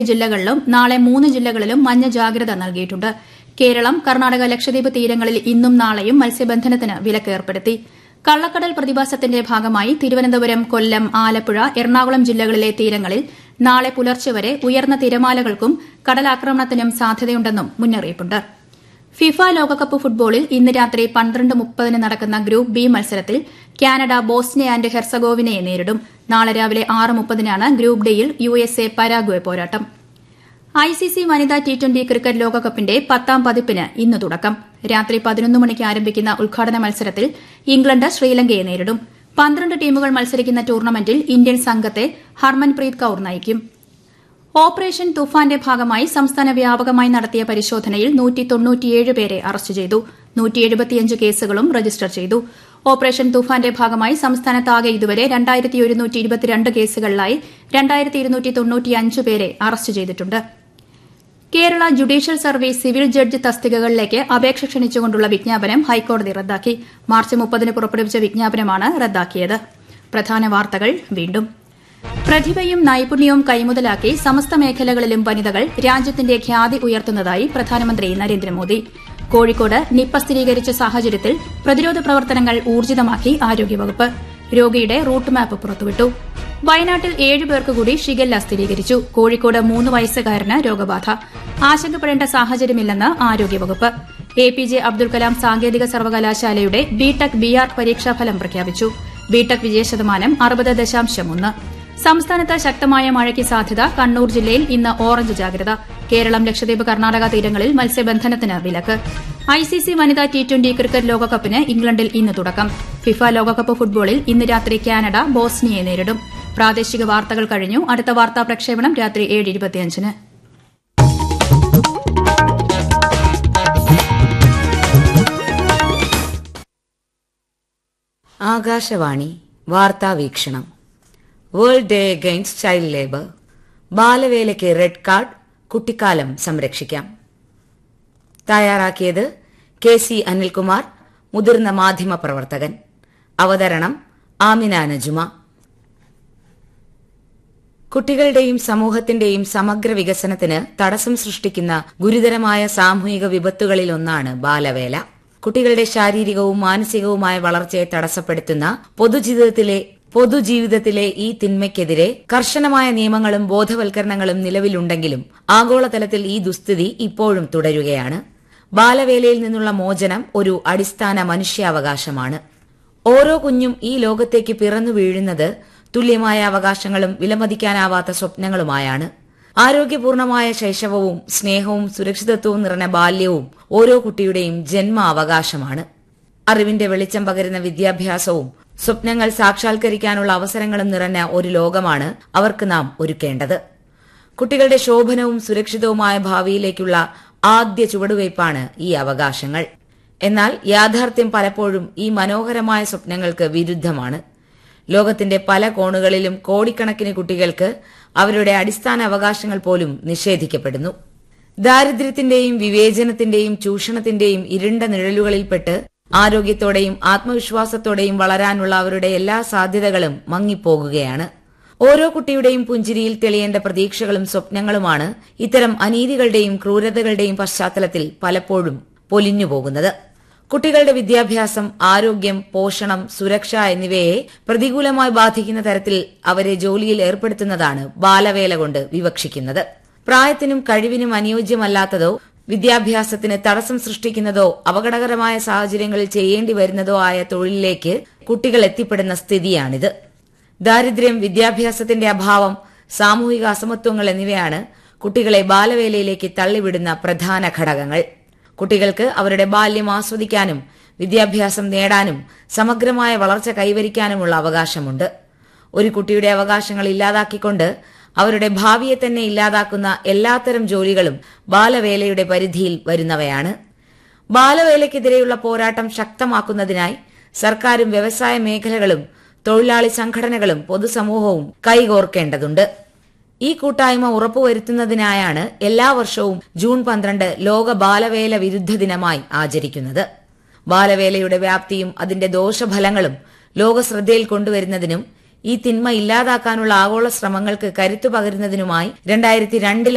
ജില്ലകളിലും നാളെ മൂന്ന് ജില്ലകളിലും മഞ്ഞ ജാഗ്രത നൽകിയിട്ടുണ്ട് കേരളം കർണാടക ലക്ഷദ്വീപ് തീരങ്ങളിൽ ഇന്നും നാളെയും മത്സ്യബന്ധനത്തിന് വിലക്ക് ഏർപ്പെടുത്തി കള്ളക്കടൽ പ്രതിഭാസത്തിന്റെ ഭാഗമായി തിരുവനന്തപുരം കൊല്ലം ആലപ്പുഴ എറണാകുളം ജില്ലകളിലെ തീരങ്ങളിൽ നാളെ പുലർച്ചെ വരെ ഉയർന്ന തിരമാലകൾക്കും കടലാക്രമണത്തിനും സാധ്യതയുണ്ടെന്നും മുന്നറിയിപ്പുണ്ട് ഫിഫ ലോകകപ്പ് ഫുട്ബോളിൽ ഇന്ന് രാത്രി പന്ത്രണ്ട് മുപ്പതിന് നടക്കുന്ന ഗ്രൂപ്പ് ബി മത്സരത്തിൽ കാനഡ ബോസ്നിയ ആന്റ് ഹെർസഗോവിനയെ നേരിടും നാളെ രാവിലെ ആറ് മുപ്പതിനാണ് ഗ്രൂപ്പ് ഡിയിൽ യു എസ് എ പരാഗ്വെ പോരാട്ടം ഐസിസി വനിതാ ടി ട്വന്റി ക്രിക്കറ്റ് ലോകകപ്പിന്റെ പത്താം പതിപ്പിന് ഇന്ന് തുടക്കം രാത്രി പതിനൊന്ന് മണിക്ക് ആരംഭിക്കുന്ന ഉദ്ഘാടന മത്സരത്തിൽ ഇംഗ്ലണ്ട് ശ്രീലങ്കയെ നേരിടും പന്ത്രണ്ട് ടീമുകൾ മത്സരിക്കുന്ന ടൂർണമെന്റിൽ ഇന്ത്യൻ സംഘത്തെ ഹർമൻപ്രീത് കൌർ നയിക്കും ഓപ്പറേഷൻ തുഫാന്റെ ഭാഗമായി സംസ്ഥാന വ്യാപകമായി നടത്തിയ പരിശോധനയിൽ പേരെ അറസ്റ്റ് ചെയ്തു കേസുകളും രജിസ്റ്റർ ചെയ്തു ഓപ്പറേഷൻ തുഫാന്റെ ഭാഗമായി സംസ്ഥാനത്താകെ ഇതുവരെ കേസുകളിലായി പേരെ അറസ്റ്റ് ചെയ്തിട്ടുണ്ട് Kerala judicial service civil judge തസ്തികകളിലേക്ക് അപേക്ഷ ക്ഷണിച്ചുകൊണ്ടുള്ള വിജ്ഞാപനം ഹൈക്കോടതി റദ്ദാക്കി മാർച്ച് മുപ്പതിന് പുറപ്പെടുവിച്ച വിജ്ഞാപനമാണ് റദ്ദാക്കിയത് പ്രധാന വാർത്തകൾ വീണ്ടും പ്രതിഭയും നൈപുണ്യവും കൈമുതലാക്കി സമസ്ത മേഖലകളിലും വനിതകൾ രാജ്യത്തിന്റെ ഖ്യാതി ഉയർത്തുന്നതായി പ്രധാനമന്ത്രി നരേന്ദ്രമോദി കോഴിക്കോട് നിപ്പ സ്ഥിരീകരിച്ച സാഹചര്യത്തിൽ പ്രതിരോധ പ്രവർത്തനങ്ങൾ ഊർജിതമാക്കി ആരോഗ്യവകുപ്പ് രോഗിയുടെ റൂട്ട് മാപ്പ് പുറത്തുവിട്ടു വയനാട്ടിൽ ഏഴ് പേർക്ക് കൂടി ഷിഗല്ല സ്ഥിരീകരിച്ചു കോഴിക്കോട് മൂന്ന് വയസ്സുകാരന് രോഗബാധ ആശങ്കപ്പെടേണ്ട സാഹചര്യമില്ലെന്ന് ആരോഗ്യവകുപ്പ് A P J Abdul Kalam സാങ്കേതിക സർവകലാശാലയുടെ ബിടെക് ബിആർ പരീക്ഷാഫലം പ്രഖ്യാപിച്ചു ബിടെക് വിജയശതമാനം അറുപത് ദശാംശം ഒന്ന് സംസ്ഥാനത്ത് ശക്തമായ മഴയ്ക്ക് സാധ്യത കണ്ണൂർ ജില്ലയിൽ ഇന്ന് ഓറഞ്ച് ജാഗ്രത കേരളം ലക്ഷദ്വീപ് കർണാടക തീരങ്ങളിൽ മത്സ്യബന്ധനത്തിന് വിലക്ക് ഐസിസി വനിതാ ടി ട്വന്റി ക്രിക്കറ്റ് ലോകകപ്പിന് ഇംഗ്ലണ്ടിൽ ഇന്ന് തുടക്കം ഫിഫ ലോകകപ്പ് ഫുട്ബോളിൽ ഇന്ന് രാത്രി കാനഡ ബോസ്നിയയെ നേരിടും പ്രാദേശിക വാർത്തകൾ കഴിഞ്ഞു അടുത്ത വാർത്താ പ്രക്ഷേപണം രാത്രി ഏഴ് ഇരുപത്തിയഞ്ചിന് ആകാശവാണി വാർത്താ വീക്ഷണം world day against child labour ബാലവേലയ്ക്ക് റെഡ് കാർഡ് കുട്ടിക്കാലം സംരക്ഷിക്കാം തയ്യാറാക്കിയത് കെ സി അനിൽകുമാർ മുതിർന്ന മാധ്യമ പ്രവർത്തകൻ അവതരണം ആമിന നജുമ കുട്ടികളുടെയും സമൂഹത്തിന്റെയും സമഗ്ര വികസനത്തിന് തടസ്സം സൃഷ്ടിക്കുന്ന ഗുരുതരമായ സാമൂഹിക വിപത്തുകളിലൊന്നാണ് ബാലവേല കുട്ടികളുടെ ശാരീരികവും മാനസികവുമായ വളർച്ചയെ തടസ്സപ്പെടുത്തുന്ന പൊതുജീവിതത്തിലെ പൊതുജീവിതത്തിലെ ഈ തിന്മയ്ക്കെതിരെ കർശനമായ നിയമങ്ങളും ബോധവൽക്കരണങ്ങളും നിലവിലുണ്ടെങ്കിലും ആഗോളതലത്തിൽ ഈ ദുസ്ഥിതി ഇപ്പോഴും തുടരുകയാണ് ബാലവേലയിൽ നിന്നുള്ള മോചനം ഒരു അടിസ്ഥാന മനുഷ്യാവകാശമാണ് ഓരോ കുഞ്ഞും ഈ ലോകത്തേക്ക് പിറന്നു വീഴുന്നത് തുല്യമായ അവകാശങ്ങളും വിലമതിക്കാനാവാത്ത സ്വപ്നങ്ങളുമായാണ് ആരോഗ്യപൂർണമായ ശൈശവവും സ്നേഹവും സുരക്ഷിതത്വവും നിറഞ്ഞ ബാല്യവും ഓരോ കുട്ടിയുടെയും ജന്മ അവകാശമാണ് അറിവിന്റെ വെളിച്ചം പകരുന്ന വിദ്യാഭ്യാസവും സ്വപ്നങ്ങൾ സാക്ഷാത്കരിക്കാനുള്ള അവസരങ്ങളും നിറഞ്ഞ ഒരു ലോകമാണ് അവർക്ക് നാം ഒരുക്കേണ്ടത് കുട്ടികളുടെ ശോഭനവും സുരക്ഷിതവുമായ ഭാവിയിലേക്കുള്ള ആദ്യ ചുവടുവയ്പ്പാണ് ഈ അവകാശങ്ങൾ എന്നാൽ യാഥാർത്ഥ്യം പലപ്പോഴും ഈ മനോഹരമായ സ്വപ്നങ്ങൾക്ക് വിരുദ്ധമാണ് ലോകത്തിന്റെ പല കോണുകളിലും കോടിക്കണക്കിന് കുട്ടികൾക്ക് അവരുടെ അടിസ്ഥാന അവകാശങ്ങൾ പോലും നിഷേധിക്കപ്പെടുന്നു ദാരിദ്ര്യത്തിന്റെയും വിവേചനത്തിന്റെയും ചൂഷണത്തിന്റെയും ഇരുണ്ട നിഴലുകളിൽപ്പെട്ട് ആരോഗ്യത്തോടെയും ആത്മവിശ്വാസത്തോടെയും വളരാനുള്ള അവരുടെ എല്ലാ സാധ്യതകളും മങ്ങിപ്പോകുകയാണ് ഓരോ കുട്ടിയുടെയും പുഞ്ചിരിയിൽ തെളിയേണ്ട പ്രതീക്ഷകളും സ്വപ്നങ്ങളുമാണ് ഇത്തരം അനീതികളുടെയും ക്രൂരതകളുടെയും പശ്ചാത്തലത്തിൽ പലപ്പോഴും പൊലിഞ്ഞുപോകുന്നത് കുട്ടികളുടെ വിദ്യാഭ്യാസം ആരോഗ്യം പോഷണം സുരക്ഷ എന്നിവയെ പ്രതികൂലമായി ബാധിക്കുന്ന തരത്തിൽ അവരെ ജോലിയിൽ ഏർപ്പെടുത്തുന്നതാണ് ബാലവേല കൊണ്ട് വിവക്ഷിക്കുന്നത് പ്രായത്തിനും കഴിവിനും അനുയോജ്യമല്ലാത്തതോ വിദ്യാഭ്യാസത്തിന് തടസ്സം സൃഷ്ടിക്കുന്നതോ അപകടകരമായ സാഹചര്യങ്ങളിൽ ചെയ്യേണ്ടി വരുന്നതോ ആയ തൊഴിലിലേക്ക് കുട്ടികൾ എത്തിപ്പെടുന്ന സ്ഥിതിയാണിത് ദാരിദ്ര്യം വിദ്യാഭ്യാസത്തിന്റെ അഭാവം സാമൂഹിക അസമത്വങ്ങൾ എന്നിവയാണ് കുട്ടികളെ ബാലവേലയിലേക്ക് തള്ളിവിടുന്ന പ്രധാന ഘടകങ്ങൾ കുട്ടികൾക്ക് അവരുടെ ബാല്യം ആസ്വദിക്കാനും വിദ്യാഭ്യാസം നേടാനും സമഗ്രമായ വളർച്ച കൈവരിക്കാനുമുള്ള അവകാശമുണ്ട് ഒരു കുട്ടിയുടെ അവകാശങ്ങൾ ഇല്ലാതാക്കിക്കൊണ്ട് അവരുടെ ഭാവിയെ തന്നെ ഇല്ലാതാക്കുന്ന എല്ലാത്തരം ജോലികളും ബാലവേലയുടെ പരിധിയിൽ വരുന്നവയാണ് ബാലവേലയ്ക്കെതിരെയുള്ള പോരാട്ടം ശക്തമാക്കുന്നതിനായി സർക്കാരും വ്യവസായ മേഖലകളും തൊഴിലാളി സംഘടനകളും പൊതുസമൂഹവും കൈകോർക്കേണ്ടതുണ്ട് ഈ കൂട്ടായ്മ ഉറപ്പുവരുത്തുന്നതിനായാണ് എല്ലാ വർഷവും ജൂൺ പന്ത്രണ്ട് ലോക ബാലവേല വിരുദ്ധ ദിനമായി ആചരിക്കുന്നത് ബാലവേലയുടെ വ്യാപ്തിയും അതിന്റെ ദോഷഫലങ്ങളും ലോകശ്രദ്ധയിൽ കൊണ്ടുവരുന്നതിനും ഈ തിന്മ ഇല്ലാതാക്കാനുള്ള ആഗോള ശ്രമങ്ങൾക്ക് കരുത്തു പകരുന്നതിനുമായി രണ്ടായിരത്തി രണ്ടിൽ